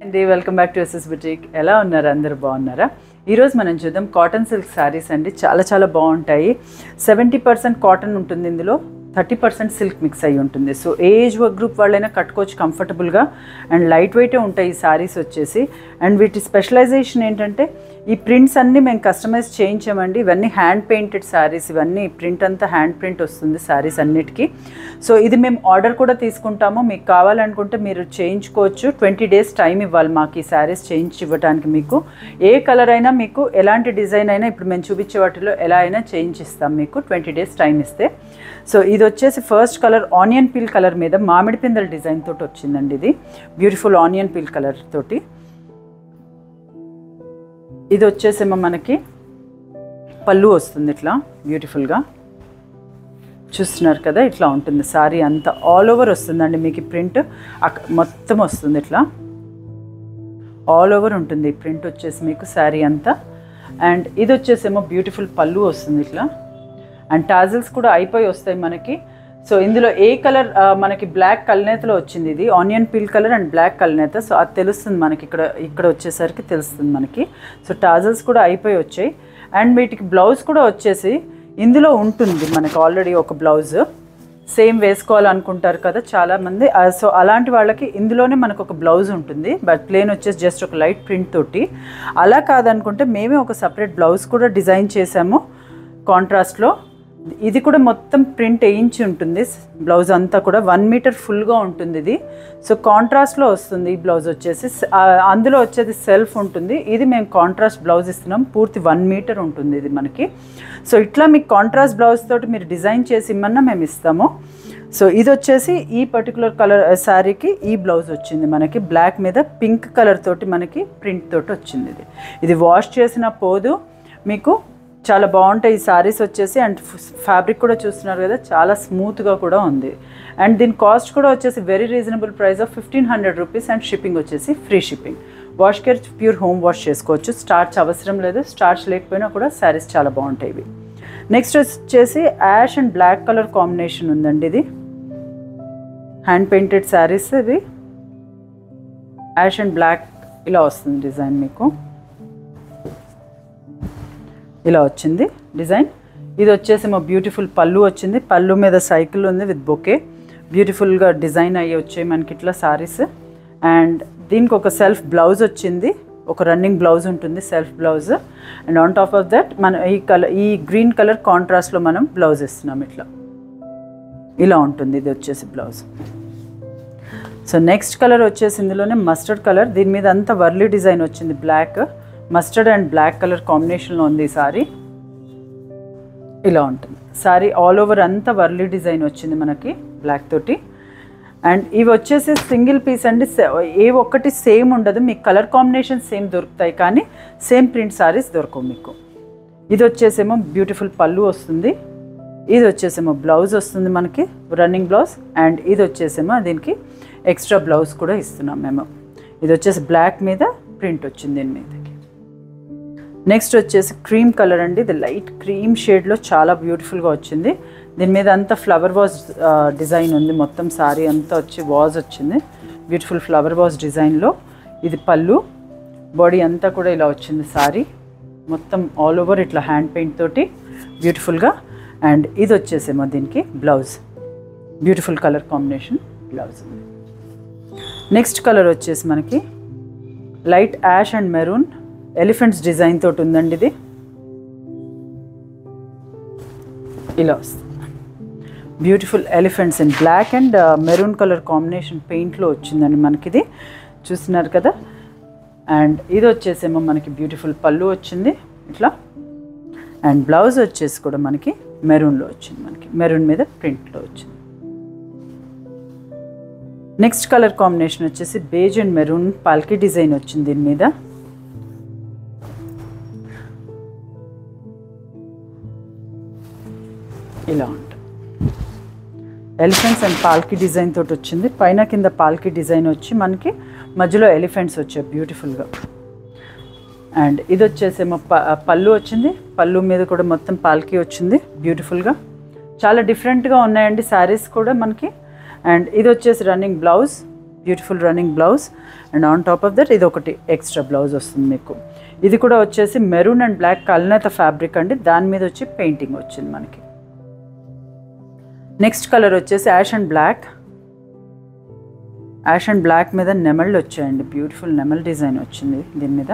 అండి welcome back to SS boutique ఎలా ఉన్నారు అందరూ బాగున్నారా ఈరోజు మనం చూద్దాం కాటన్ సిల్క్ శారీస్ అండి చాలా చాలా బాగుంటాయి సెవెంటీ పర్సెంట్ కాటన్ ఉంటుంది ఇందులో థర్టీ పర్సెంట్ సిల్క్ మిక్స్ అయి ఉంటుంది సో ఏ ఏజ్ వర్క్ గ్రూప్ వాళ్ళైనా కట్టుకోవచ్చు కంఫర్టబుల్గా అండ్ లైట్ వెయిటే ఉంటాయి ఈ శారీస్ వచ్చేసి అండ్ వీటి స్పెషలైజేషన్ ఏంటంటే ఈ ప్రింట్స్ అన్నీ మేము కస్టమైజ్ చేయించామండి ఇవన్నీ హ్యాండ్ పెయింటెడ్ శారీస్ ఇవన్నీ ప్రింట్ అంతా హ్యాండ్ ప్రింట్ వస్తుంది శారీస్ అన్నిటికీ సో ఇది మేము ఆర్డర్ కూడా తీసుకుంటాము మీకు కావాలనుకుంటే మీరు చేయించుకోవచ్చు ట్వంటీ డేస్ టైం ఇవ్వాలి మాకు ఈ శారీస్ చేయించి ఇవ్వడానికి మీకు ఏ కలర్ అయినా మీకు ఎలాంటి డిజైన్ అయినా ఇప్పుడు మేము చూపించే వాటిలో ఎలా అయినా చేయించిస్తాం మీకు ట్వంటీ డేస్ టైం ఇస్తే సో ఇది వచ్చేసి first colour onion peel colour మీద మామిడి పిందల డిజైన్ తోటి వచ్చిందండి ఇది బ్యూటిఫుల్ ఆనియన్ పీల్ కలర్ తోటి ఇది వచ్చేసేమో మనకి పళ్ళు వస్తుంది ఇట్లా బ్యూటిఫుల్గా చూస్తున్నారు కదా ఇట్లా ఉంటుంది సారీ అంతా ఆల్ ఓవర్ వస్తుందండి మీకు ఈ ప్రింట్ మొత్తం వస్తుంది ఇట్లా ఆల్ ఓవర్ ఉంటుంది ఈ ప్రింట్ వచ్చేసి మీకు శారీ అంతా అండ్ ఇది వచ్చేసేమో బ్యూటిఫుల్ పళ్ళు వస్తుంది ఇట్లా అండ్ టాజిల్స్ కూడా అయిపోయి వస్తాయి మనకి సో ఇందులో ఏ కలర్ మనకి బ్లాక్ కల్నేతలో వచ్చింది ఇది onion peel colour and black కల్నేత సో అది తెలుస్తుంది మనకి ఇక్కడ ఇక్కడ వచ్చేసరికి తెలుస్తుంది మనకి సో టాజల్స్ కూడా అయిపోయి వచ్చాయి అండ్ వీటికి బ్లౌజ్ కూడా వచ్చేసి ఇందులో ఉంటుంది మనకి ఆల్రెడీ ఒక బ్లౌజ్ సేమ్ వేసుకోవాలనుకుంటారు కదా చాలామంది ఆ, సో అలాంటి వాళ్ళకి ఇందులోనే మనకు ఒక బ్లౌజ్ ఉంటుంది బట్ ప్లేన్ వచ్చేసి జస్ట్ ఒక లైట్ ప్రింట్ తోటి అలా కాదనుకుంటే మేమే ఒక సపరేట్ బ్లౌజ్ కూడా డిజైన్ చేసాము కాంట్రాస్ట్లో ఇది కూడా మొత్తం ప్రింట్ వేయించి ఉంటుంది బ్లౌజ్ అంతా కూడా వన్ మీటర్ ఫుల్గా ఉంటుంది ఇది సో కాంట్రాస్ట్లో వస్తుంది ఈ బ్లౌజ్ వచ్చేసి స- ఆ, అందులో వచ్చేది సెల్ఫ్ ఉంటుంది ఇది మేము కాంట్రాస్ట్ బ్లౌజ్ ఇస్తున్నాం పూర్తి వన్ మీటర్ ఉంటుంది ఇది మనకి సో ఇట్లా మీకు కాంట్రాస్ట్ బ్లౌజ్ తోటి మీరు డిజైన్ చేసి ఇమ్మన్నా మేము ఇస్తాము సో ఇది వచ్చేసి ఈ పర్టికులర్ కలర్ శారీకి ఈ బ్లౌజ్ వచ్చింది మనకి బ్లాక్ మీద పింక్ కలర్ తోటి మనకి ప్రింట్ తోటి వచ్చింది ఇది ఇది వాష్ చేసిన పోదు మీకు చాలా బాగుంటాయి ఈ సారీస్ వచ్చేసి అండ్ ఫ్యాబ్రిక్ కూడా చూస్తున్నారు కదా చాలా స్మూత్గా కూడా ఉంది అండ్ దీని కాస్ట్ కూడా వచ్చేసి very reasonable price of fifteen hundred rupees and shipping వచ్చేసి free shipping wash care pure home wash చేసుకోవచ్చు స్టార్చ్ అవసరం లేదు స్టార్చ్ లేకపోయినా కూడా శారీస్ చాలా బాగుంటాయి ఇవి నెక్స్ట్ వచ్చేసి ash and black colour combination ఉందండి ఇది హ్యాండ్ పెయింటెడ్ శారీస్ ఇవి యాష్ అండ్ బ్లాక్ ఇలా వస్తుంది డిజైన్ మీకు ఇలా వచ్చింది డిజైన్ ఇది వచ్చేసి మా బ్యూటిఫుల్ పళ్ళు వచ్చింది పళ్ళు మీద సైకిల్ ఉంది విత్ బొకే బ్యూటిఫుల్గా డిజైన్ అయ్యి వచ్చాయి మనకి ఇట్లా సారీస్ అండ్ దీనికి ఒక సెల్ఫ్ బ్లౌజ్ వచ్చింది ఒక రన్నింగ్ బ్లౌజ్ ఉంటుంది self blouse and on top of that మనం ఈ కలర్ ఈ గ్రీన్ కలర్ కాంట్రాస్ట్లో మనం బ్లౌజ్ ఇస్తున్నాం ఇట్లా ఇలా ఉంటుంది ఇది వచ్చేసి బ్లౌజ్ సో నెక్స్ట్ కలర్ వచ్చేసి ఇందులోనే మస్టర్డ్ కలర్ దీని మీద అంతా వర్లీ డిజైన్ వచ్చింది black mustard and black colour కాంబినేషన్లో ఉంది ఈ సారీ ఇలా ఉంటుంది సారీ ఆల్ ఓవర్ అంతా వర్లీ డిజైన్ వచ్చింది మనకి బ్లాక్ తోటి అండ్ ఇవి వచ్చేసి సింగిల్ పీస్ అండి సే- ఏ ఒక్కటి సేమ్ ఉండదు మీకు కలర్ కాంబినేషన్ సేమ్ దొరుకుతాయి కానీ సేమ్ ప్రింట్ సారీస్ దొరకవు మీకు ఇది వచ్చేసేమో బ్యూటిఫుల్ పళ్ళు వస్తుంది ఇది వచ్చేసేమో బ్లౌజ్ వస్తుంది మనకి రన్నింగ్ బ్లౌజ్ అండ్ ఇది వచ్చేసేమో దీనికి ఎక్స్ట్రా బ్లౌజ్ కూడా ఇస్తున్నాం మేము ఇది వచ్చేసి బ్లాక్ మీద ప్రింట్ వచ్చింది దీని మీదకి నెక్స్ట్ వచ్చేసి క్రీమ్ కలర్ అండి ఇది లైట్ క్రీమ్ షేడ్లో చాలా బ్యూటిఫుల్గా వచ్చింది దీని మీద అంతా ఫ్లవర్ వాజ్ డిజైన్ ఉంది మొత్తం సారీ అంతా వచ్చి వాజ్ వచ్చింది బ్యూటిఫుల్ ఫ్లవర్ వాజ్ డిజైన్లో ఇది పళ్ళు బాడీ అంతా కూడా ఇలా వచ్చింది సారీ మొత్తం ఆల్ ఓవర్ ఇట్లా హ్యాండ్ పెయింట్ తోటి బ్యూటిఫుల్గా అండ్ ఇది వచ్చేసేమో దీనికి blouse beautiful colour combination blouse next colour వచ్చేసి మనకి light ash and maroon elephants design తోటి ఉందండి ఇది ఇలా వస్తుంది beautiful elephants in black and maroon colour combination పెయింట్లో వచ్చిందండి మనకి ఇది చూస్తున్నారు కదా అండ్ ఇది వచ్చేసేమో మనకి బ్యూటిఫుల్ పళ్ళు వచ్చింది ఇట్లా అండ్ బ్లౌజ్ వచ్చేసి కూడా మనకి మెరూన్లో వచ్చింది మనకి మెరూన్ మీద ప్రింట్లో వచ్చింది నెక్స్ట్ కలర్ కాంబినేషన్ వచ్చేసి beige and maroon palki design వచ్చింది దీని మీద ఇలా ఉంటుంది ఎలిఫెంట్స్ అండ్ పాల్కి డిజైన్ తోటి వచ్చింది పైన కింద పాల్కి డిజైన్ వచ్చి మనకి మధ్యలో ఎలిఫెంట్స్ వచ్చాయి బ్యూటిఫుల్గా అండ్ ఇది వచ్చేసేమో ప పళ్ళు వచ్చింది పళ్ళు మీద కూడా మొత్తం పాల్కి వచ్చింది బ్యూటిఫుల్గా చాలా డిఫరెంట్గా ఉన్నాయండి శారీస్ కూడా మనకి అండ్ ఇది వచ్చేసి running blouse beautiful running blouse and on top of that ఇది ఒకటి ఎక్స్ట్రా బ్లౌజ్ వస్తుంది మీకు ఇది కూడా వచ్చేసి మెరూన్ అండ్ బ్లాక్ కల్నేత ఫ్యాబ్రిక్ అండి దాని మీద వచ్చి పెయింటింగ్ వచ్చింది మనకి నెక్స్ట్ కలర్ వచ్చేసి ash and black ash and black మీద నెమళ్ళు వచ్చాయండి బ్యూటిఫుల్ నెమల్ డిజైన్ వచ్చింది దీని మీద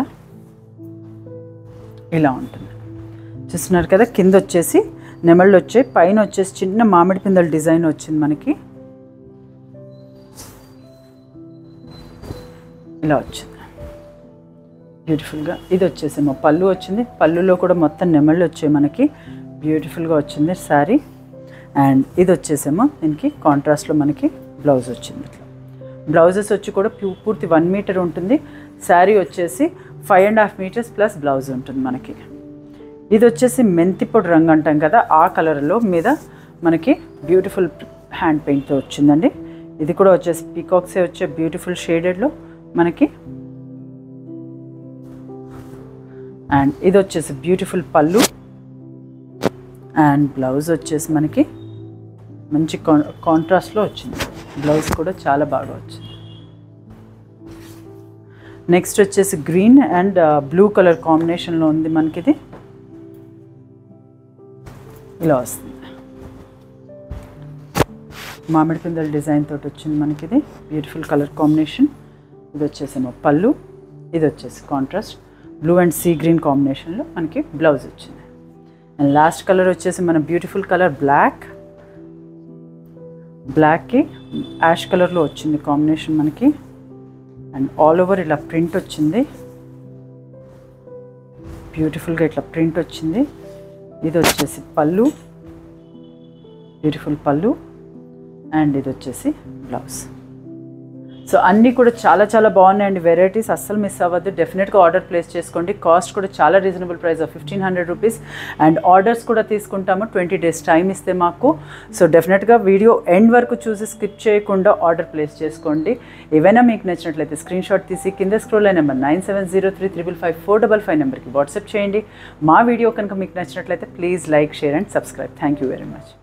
ఇలా ఉంటుంది చూస్తున్నారు కదా కింద వచ్చేసి నెమళ్ళు వచ్చాయి పైన వచ్చేసి చిన్న మామిడి పిందల డిజైన్ వచ్చింది మనకి ఇలా వచ్చింది బ్యూటిఫుల్గా ఇది వచ్చేసేమో పళ్ళు వచ్చింది పళ్ళులో కూడా మొత్తం నెమళ్ళు వచ్చాయి మనకి బ్యూటిఫుల్గా వచ్చింది శారీ అండ్ ఇది వచ్చేసేమో దీనికి కాంట్రాస్ట్లో మనకి బ్లౌజ్ వచ్చింది ఇట్లా బ్లౌజెస్ వచ్చి కూడా ప్యూ- పూర్తి వన్ మీటర్ ఉంటుంది శారీ వచ్చేసి five and half metres plus blouse ఉంటుంది మనకి ఇది వచ్చేసి మెంతిపొడి రంగు అంటాం కదా ఆ కలర్లో మీద మనకి బ్యూటిఫుల్ హ్యాండ్ పెయింట్తో వచ్చిందండి ఇది కూడా వచ్చేసి పీకాక్సే వచ్చే బ్యూటిఫుల్ షేడెడ్లో మనకి అండ్ ఇది వచ్చేసి బ్యూటిఫుల్ పళ్ళు అండ్ బ్లౌజ్ వచ్చేసి మనకి మంచి కాన్ కాంట్రాస్ట్లో వచ్చింది బ్లౌజ్ కూడా చాలా బాగా వచ్చింది నెక్స్ట్ వచ్చేసి గ్రీన్ అండ్ బ్లూ కలర్ కాంబినేషన్లో ఉంది మనకి ఇది ఇలా వస్తుంది మామిడి పిందల డిజైన్ తోటి వచ్చింది మనకి ఇది బ్యూటిఫుల్ కలర్ కాంబినేషన్ ఇది వచ్చేసేమో పళ్ళు ఇది వచ్చేసి contrast blue and sea green కాంబినేషన్లో మనకి బ్లౌజ్ వచ్చింది అండ్ లాస్ట్ కలర్ వచ్చేసి మన బ్యూటిఫుల్ కలర్ బ్లాక్ బ్లాక్కి యాష్ కలర్లో వచ్చింది కాంబినేషన్ మనకి అండ్ ఆల్ ఓవర్ ఇలా ప్రింట్ వచ్చింది బ్యూటిఫుల్గా ఇట్లా ప్రింట్ వచ్చింది ఇది వచ్చేసి పళ్ళు బ్యూటిఫుల్ పళ్ళు అండ్ ఇది వచ్చేసి బ్లౌజ్ సో అన్నీ కూడా చాలా చాలా బాగున్నాయండి వెరైటీస్ అస్సలు మిస్ అవ్వద్దు డెఫినెట్గా ఆర్డర్ ప్లేస్ చేసుకోండి కాస్ట్ కూడా చాలా reasonable price fifteen hundred rupees and orders కూడా తీసుకుంటాము ట్వంటీ డేస్ టైం ఇస్తే మాకు సో డెఫినెట్గా వీడియో ఎండ్ వరకు చూసి స్కిప్ చేయకుండా ఆర్డర్ ప్లేస్ చేసుకోండి ఏవైనా మీకు నచ్చినట్లయితే స్క్రీన్ షాట్ తీసి కింద స్క్రోల్ అయిన number nine seven zero three triple five four double five నెంబర్కి వాట్సాప్ చేయండి మా వీడియో కనుక మీకు నచ్చినట్లయితే please like share and subscribe thank you very much